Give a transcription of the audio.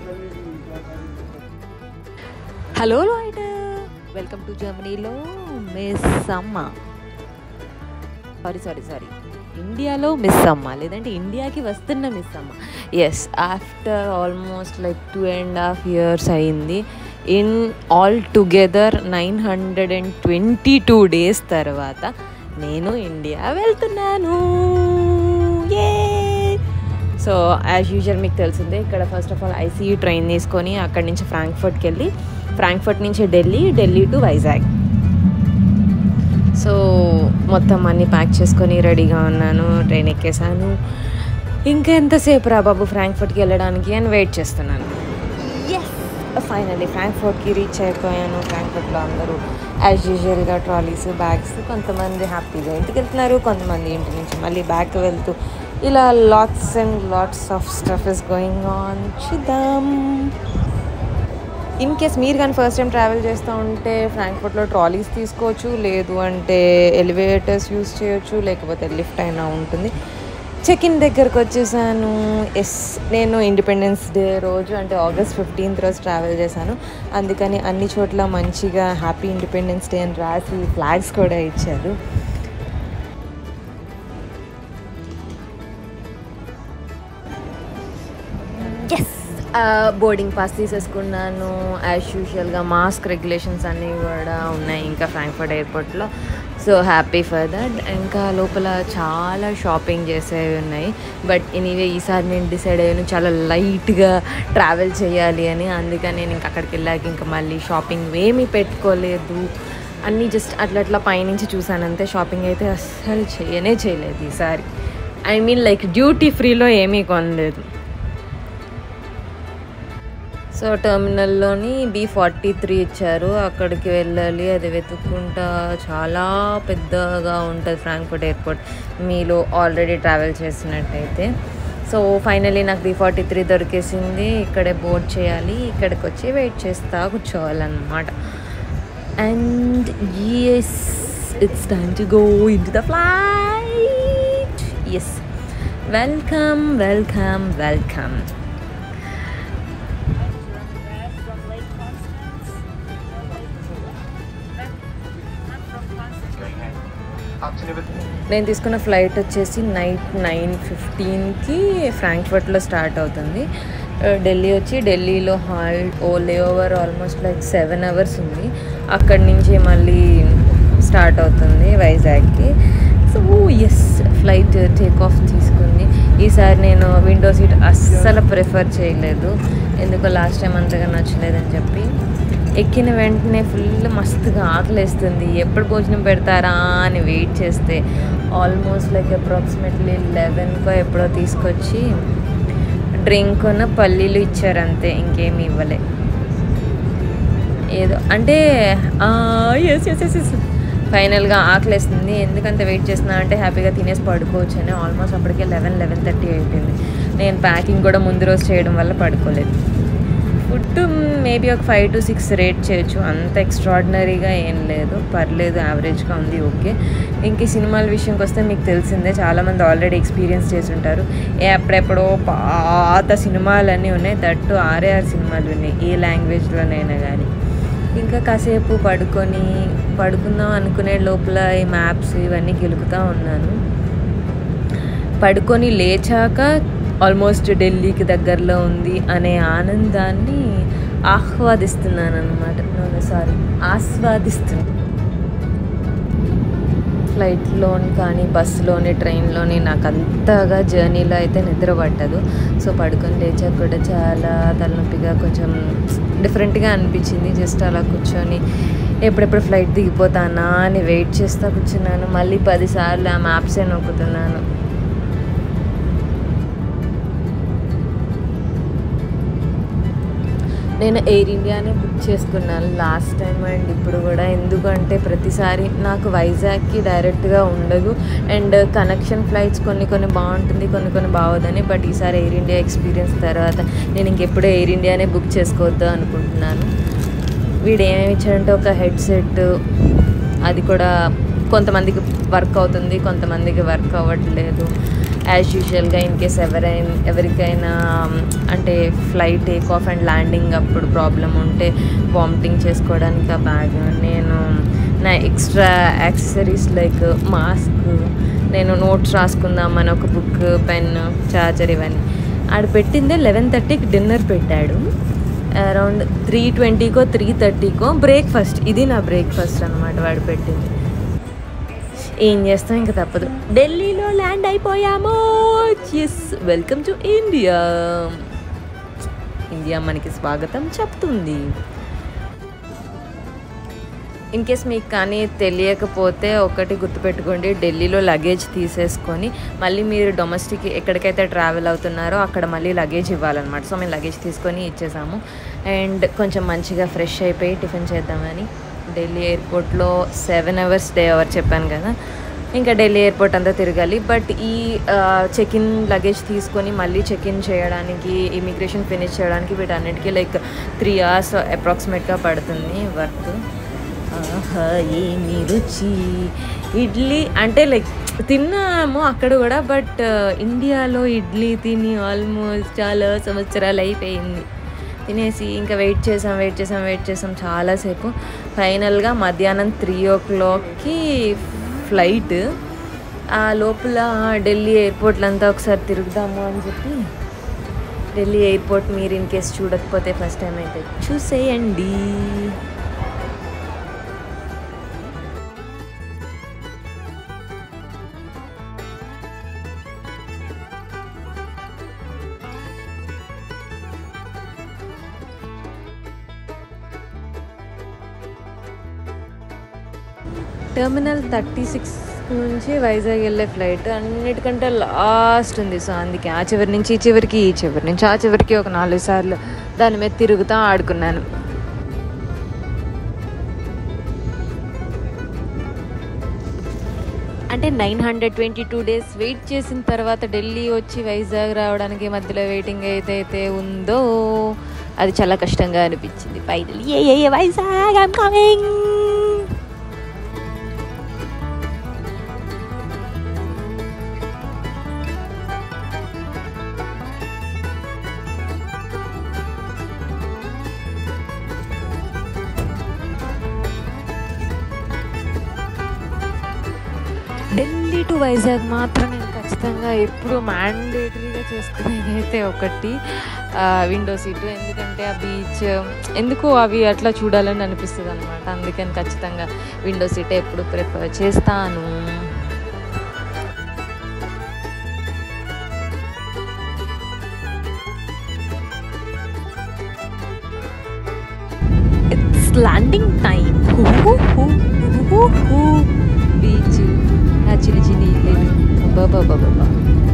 hello Lloyd welcome to జర్మనీలో miss అమ్మ sorry sorry sorry ఇండియాలో మిస్ అమ్మ లేదంటే ఇండియాకి వస్తున్న మిస్ అమ్మ yes after almost like two and half years అయింది in all together nine hundred and twenty two days తర్వాత నేను ఇండియా వెళ్తున్నాను ఏ సో యాజ్ యూజువల్ మీకు తెలిసిందే ఇక్కడ first of all ICU train తీసుకొని అక్కడి నుంచి ఫ్రాంక్ఫర్ట్కి వెళ్ళి ఫ్రాంక్ఫర్ట్ నుంచి ఢిల్లీ ఢిల్లీ టు వైజాగ్ సో మొత్తం అన్నీ ప్యాక్ చేసుకొని రెడీగా ఉన్నాను ట్రైన్ ఎక్కేసాను ఇంకా ఎంతసేపు రా బాబు ఫ్రాంక్ఫర్ట్కి వెళ్ళడానికి అని వెయిట్ చేస్తున్నాను ఎస్ ఫైనల్లీ ఫ్రాంక్ఫర్ట్కి రీచ్ అయిపోయాను ఫ్రాంక్ఫర్ట్లో అందరూ యాజ్ యూజువల్గా ట్రాలీస్ బ్యాగ్స్ కొంతమంది హ్యాపీగా ఇంటికి వెళ్తున్నారు కొంతమంది ఇంటి నుంచి మళ్ళీ బ్యాక్ వెళ్తూ ఇలా lots and lots of stuff is going on చూద్దాం ఇన్ కేస్ మీరు కానీ ఫస్ట్ టైం ట్రావెల్ చేస్తూ ఉంటే ఫ్రాంక్ఫర్ట్లో ట్రాలీస్ తీసుకోవచ్చు లేదు అంటే ఎలివేటర్స్ యూస్ చేయొచ్చు లేకపోతే లిఫ్ట్ అయినా ఉంటుంది చెక్ ఇన్ దగ్గరకు వచ్చేసాను ఎస్ నేను ఇండిపెండెన్స్ డే రోజు అంటే ఆగస్ట్ ఫిఫ్టీన్త్ రోజు ట్రావెల్ చేశాను అందుకని అన్ని చోట్ల మంచిగా హ్యాపీ ఇండిపెండెన్స్ డే అని రాసి ఫ్లాగ్స్ కూడా ఇచ్చారు ఎస్ బోర్డింగ్ పాస్ తీసేసుకున్నాను యాజ్ యూజువల్గా మాస్క్ రెగ్యులేషన్స్ అన్నీ కూడా ఉన్నాయి ఇంకా ఫ్రాంక్ఫర్ట్ ఎయిర్పోర్ట్లో సో హ్యాపీ ఫర్ దట్ ఇంకా లోపల చాలా షాపింగ్ చేసేవి ఉన్నాయి బట్ ఎనీవే ఈసారి నేను డిసైడ్ అయ్యాను చాలా లైట్గా ట్రావెల్ చేయాలి అని అందుకని నేను ఇంక అక్కడికి వెళ్ళాక ఇంకా మళ్ళీ షాపింగ్ ఏమీ పెట్టుకోలేదు అన్నీ జస్ట్ అట్లా అట్లా పైనుంచి చూసాను అంతే షాపింగ్ అయితే అస్సలు చేయనే చేయలేదు ఈసారి ఐ మీన్ లైక్ డ్యూటీ ఫ్రీలో ఏమీ కొనలేదు సో టెర్మినల్లోని బి ఫార్టీ త్రీ ఇచ్చారు అక్కడికి వెళ్ళాలి అది వెతుక్కుంటా చాలా పెద్దగా ఉంటుంది ఫ్రాంక్ఫర్ట్ ఎయిర్పోర్ట్ మీలో ఆల్రెడీ ట్రావెల్ చేసినట్టయితే సో ఫైనలీ నాకు బి ఫార్టీ త్రీ దొరికేసింది ఇక్కడే బోర్డ్ చేయాలి ఇక్కడికి వచ్చి వెయిట్ చేస్తా కూర్చోవాలన్నమాట and yes it's time to go in to the flight yes welcome welcome welcome నేను తీసుకున్న ఫ్లైట్ వచ్చేసి నైట్ నైన్ ఫిఫ్టీన్కి ఫ్రాంక్ఫర్ట్లో స్టార్ట్ అవుతుంది ఢిల్లీ వచ్చి ఢిల్లీలో హాల్ ఓ layover almost like seven hours ఉంది అక్కడి నుంచి మళ్ళీ స్టార్ట్ అవుతుంది వైజాగ్కి so yes flight take off తీసుకుంది ఈసారి నేను విండో సీట్ అస్సలు ప్రిఫర్ చేయలేదు ఎందుకో లాస్ట్ టైం అంతగా నచ్చలేదని చెప్పి ఎక్కిన వెంటనే ఫుల్ మస్తుగా ఆకలేస్తుంది ఎప్పుడు భోజనం పెడతారా అని వెయిట్ చేస్తే ఆల్మోస్ట్ లైక్ అప్రాక్సిమేట్లీ లెవెన్కో ఎప్పుడో తీసుకొచ్చి డ్రింక్ ఉన్న పల్లీలు ఇచ్చారు అంతే ఇంకేమి ఇవ్వలే ఏదో అంటే ఎస్ ఎస్ ఎస్ ఎస్ ఫైనల్గా ఆకలేస్తుంది ఎందుకంత వెయిట్ చేస్తున్నా అంటే హ్యాపీగా తినేసి పడుకోవచ్చు అని ఆల్మోస్ట్ అప్పటికే లెవెన్ లెవెన్ థర్టీ అయిపోయింది నేను ప్యాకింగ్ కూడా ముందు రోజు చేయడం వల్ల పడుకోలేదు ఫుడ్ మేబీ ఒక ఫైవ్ టు సిక్స్ రేట్ చేయొచ్చు అంత ఎక్స్ట్రాడినరీగా ఏం లేదు పర్లేదు యావరేజ్గా ఉంది ఓకే ఇంక ఈ సినిమాల విషయంకి వస్తే మీకు తెలిసిందే చాలామంది ఆల్రెడీ ఎక్స్పీరియన్స్ చేసి ఉంటారు ఏ అప్పుడెప్పుడో పాత సినిమాలన్నీ ఉన్నాయి దట్టు ఆరే ఆరు సినిమాలు ఉన్నాయి ఏ లాంగ్వేజ్లోనైనా కానీ ఇంకా కాసేపు పడుకొని పడుకుందాం అనుకునే లోపల ఈ మ్యాప్స్ ఇవన్నీ గెలుకుతూ ఉన్నాను పడుకొని లేచాక ఆల్మోస్ట్ ఢిల్లీకి దగ్గరలో ఉంది అనే ఆనందాన్ని ఆహ్వాదిస్తున్నాను అనమాట సారీ ఆస్వాదిస్తున్నాను ఫ్లైట్లోని కానీ బస్సులోని ట్రైన్లోని నాకు అంతగా జర్నీలో అయితే నిద్ర పట్టదు సో పడుకొని లేచాక కూడా చాలా తలనొప్పిగా కొంచెం డిఫరెంట్గా అనిపించింది జస్ట్ అలా కూర్చొని ఎప్పుడెప్పుడు ఫ్లైట్ దిగిపోతానా అని వెయిట్ చేస్తూ కూర్చున్నాను మళ్ళీ పదిసార్లు ఆ మ్యాప్సే నొక్కుతున్నాను నేను ఎయిర్ ఇండియానే బుక్ చేసుకున్నాను లాస్ట్ టైం అండ్ ఇప్పుడు కూడా ఎందుకంటే ప్రతిసారి నాకు వైజాగ్కి డైరెక్ట్గా ఉండదు అండ్ కనెక్షన్ ఫ్లైట్స్ కొన్ని కొన్ని బాగుంటుంది కొన్ని కొన్ని బాగోదని బట్ ఈసారి ఎయిర్ ఇండియా ఎక్స్పీరియన్స్ తర్వాత నేను ఇంకెప్పుడు ఎయిర్ ఇండియానే బుక్ చేసుకోవద్దు అనుకుంటున్నాను వీడు ఏమేమి ఇచ్చాడంటే ఒక హెడ్సెట్ అది కూడా కొంతమందికి వర్క్ అవుతుంది కొంతమందికి వర్క్ అవ్వట్లేదు యాజ్ యూజువల్గా ఇన్ కేస్ ఎవరైనా ఎవరికైనా అంటే flight take off and landing అప్పుడు ప్రాబ్లం ఉంటే వామిటింగ్ చేసుకోవడానికి ఆ బ్యాగ్ నేను నా ఎక్స్ట్రా యాక్సెసరీస్ లైక్ మాస్క్ నేను నోట్స్ రాసుకుందామని ఒక బుక్ పెన్ చార్జర్ ఇవన్నీ ఆడ పెట్టిందే లెవెన్ థర్టీకి డిన్నర్ పెట్టాడు అరౌండ్ త్రీ ట్వంటీకో త్రీ థర్టీకో బ్రేక్ఫాస్ట్ ఇది నా బ్రేక్ఫాస్ట్ అనమాట వాడు పెట్టింది ఏం చేస్తాం ఇంకా తప్పదు ఢిల్లీలో ల్యాండ్ అయిపోయాము yes welcome to India India మనకి స్వాగతం చెప్తుంది ఇన్ కేస్ మీకు కానీ తెలియకపోతే ఒకటి గుర్తుపెట్టుకోండి ఢిల్లీలో లగేజ్ తీసేసుకొని మళ్ళీ మీరు డొమెస్టిక్ ఎక్కడికైతే ట్రావెల్ అవుతున్నారో అక్కడ మళ్ళీ లగేజ్ ఇవ్వాలన్నమాట సో మేము లగేజ్ తీసుకొని ఇచ్చేసాము అండ్ కొంచెం మంచిగా ఫ్రెష్ అయిపోయి టిఫిన్ చేద్దామని ఢిల్లీ ఎయిర్పోర్ట్లో సెవెన్ అవర్స్ డే అవర్ చెప్పాను కదా ఇంకా ఢిల్లీ ఎయిర్పోర్ట్ అంతా తిరగాలి బట్ ఈ చెక్ ఇన్ లగేజ్ తీసుకొని మళ్ళీ చెక్ ఇన్ చేయడానికి ఇమిగ్రేషన్ ఫినిష్ చేయడానికి వీటన్నిటికీ లైక్ త్రీ అవర్స్ అప్రాక్సిమేట్గా పడుతుంది వర్క్ ఆహా ఏమి రుచి ఇడ్లీ అంటే లైక్ తిన్నాము అక్కడ కూడా బట్ ఇండియాలో ఇడ్లీ తిని ఆల్మోస్ట్ చాలా సంవత్సరాలు అయిపోయింది తినేసి ఇంకా వెయిట్ చేసాం వెయిట్ చేసాం వెయిట్ చేసాం చాలాసేపు ఫైనల్గా మధ్యాహ్నం త్రీ ఓ క్లాక్కి ఫ్లైట్ ఆ లోపల ఢిల్లీ ఎయిర్పోర్ట్లు అంతా ఒకసారి తిరుగుదాము అని చెప్పి ఢిల్లీ ఎయిర్పోర్ట్ మీరు ఇన్ కేస్ చూడకపోతే ఫస్ట్ టైం అయితే చూసేయండి టెర్మినల్ థర్టీ సిక్స్ నుంచి వైజాగ్ వెళ్ళే ఫ్లైట్ అన్నిటికంటే లాస్ట్ ఉంది సో అందుకే ఆ చివరి నుంచి ఈ చివరికి ఈ చివరి నుంచి ఆ చివరికి ఒక నాలుగు సార్లు దాని మీద తిరుగుతూ ఆడుకున్నాను అంటే nine hundred twenty two days wait చేసిన తర్వాత ఢిల్లీ వచ్చి వైజాగ్ రావడానికి మధ్యలో వెయిటింగ్ అయితే అయితే ఉందో అది చాలా కష్టంగా అనిపించింది final a a Vizag I'm coming Delhi to Vizag మాత్రం నేను ఖచ్చితంగా ఎప్పుడు మ్యాండేటరీగా చేసుకునేది అయితే ఒకటి విండో సీటు ఎందుకంటే ఆ బీచ్ ఎందుకు అవి అట్లా చూడాలని అనిపిస్తుంది అనమాట అందుకని ఖచ్చితంగా విండో సీట్ ఎప్పుడు ప్రిఫర్ చేస్తాను ఇట్స్ ల్యాండింగ్ టైం బీచ్ ఆ చిన్న చిన్న ఇల్లు బాబా బాబా